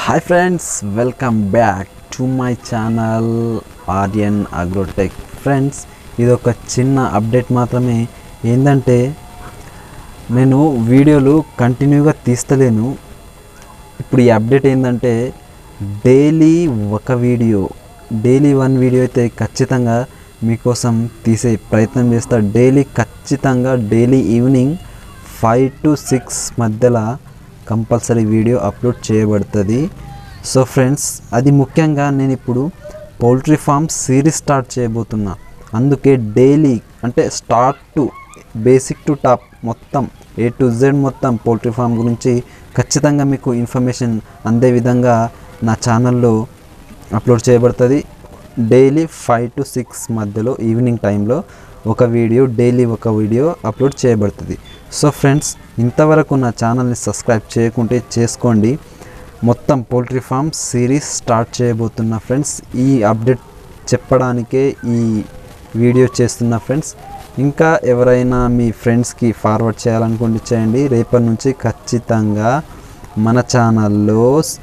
hi friends welcome back to my channel Aryan Agrotech friends ఇది ఒక చిన్న అప్డేట్ మాత్రమే ఏంటంటే నేను వీడియోలు కంటిన్యూగా తీస్తలేను ఇప్పుడు ఈ అప్డేట్ ఏంటంటే డైలీ ఒక వీడియో డైలీ వన్ వీడియో అయితే ఖచ్చితంగా మీకోసం తీసే ప్రయత్నం చేస్తా డైలీ ఖచ్చితంగా daily evening five to six మధ్యలో కంపల్సరీ వీడియో అప్లోడ్ చేయబడుతుంది సో ఫ్రెండ్స్ అది ముఖ్యంగా నేను ఇప్పుడు పౌల్ట్రీ ఫామ్ సిరీస్ స్టార్ట్ చేయబోతున్నా అందుకే డైలీ అంటే start to basic to top మొత్తం ఏ టు జెడ్ మొత్తం పౌల్ట్రీ ఫామ్ గురించి ఖచ్చితంగా మీకు ఇన్ఫర్మేషన్ అందే విధంగా నా ఛానల్లో అప్లోడ్ చేయబడుతుంది డైలీ ఫైవ్ టు సిక్స్ మధ్యలో ఈవినింగ్ టైంలో ఒక వీడియో డైలీ ఒక వీడియో అప్లోడ్ చేయబడుతుంది సో ఫ్రెండ్స్ ఇంతవరకు నా ఛానల్ని సబ్స్క్రైబ్ చేయకుంటే చేసుకోండి మొత్తం పౌల్ట్రీ ఫామ్ సిరీస్ స్టార్ట్ చేయబోతున్నా ఫ్రెండ్స్ ఈ అప్డేట్ చెప్పడానికే ఈ వీడియో చేస్తున్న ఫ్రెండ్స్ ఇంకా ఎవరైనా మీ ఫ్రెండ్స్కి ఫార్వర్డ్ చేయాలనుకుంటే చేయండి రేపటి నుంచి ఖచ్చితంగా మన ఛానల్లో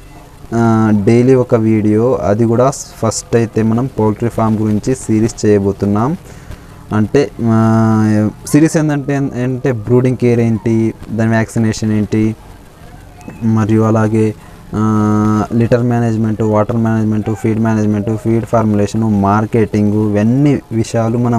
డైలీ ఒక వీడియో అది కూడా ఫస్ట్ అయితే మనం పౌల్ట్రీ ఫామ్ గురించి సిరీస్ చేయబోతున్నాం అంటే సిరీస్ ఏంటంటే అంటే బ్రూడింగ్ కేర్ ఏంటి దాని వ్యాక్సినేషన్ ఏంటి మరియు అలాగే litter management water management feed management feed formulation marketing ఇవన్నీ విషయాలు మనం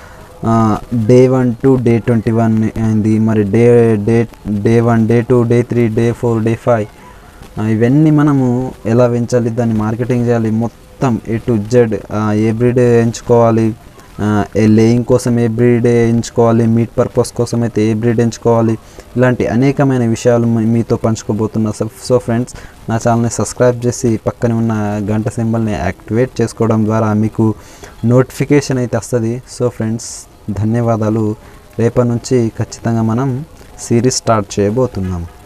day one to day twenty one అయింది మరి day day day one day two day three day four day five ఇవన్నీ మనము ఎలా పెంచాలి దాన్ని మార్కెటింగ్ చేయాలి మొత్తం ఏ టు జెడ్ ఏ బ్రీడ్ ఎంచుకోవాలి ఏ లేయింగ్ కోసం ఏ బ్రీడ్ ఎంచుకోవాలి మీట్ పర్పస్ కోసం అయితే ఏ బ్రీడ్ ఎంచుకోవాలి ఇలాంటి అనేకమైన విషయాలు మీ- మీతో పంచుకోబోతున్నా సో సో ఫ్రెండ్స్ నా ఛానల్ని సబ్స్క్రైబ్ చేసి పక్కనే ఉన్న గంట సింబల్ని యాక్టివేట్ చేసుకోవడం ద్వారా మీకు నోటిఫికేషన్ అయితే వస్తుంది సో ఫ్రెండ్స్ ధన్యవాదాలు రేపటి నుంచి ఖచ్చితంగా మనం సిరీస్ స్టార్ట్ చేయబోతున్నాం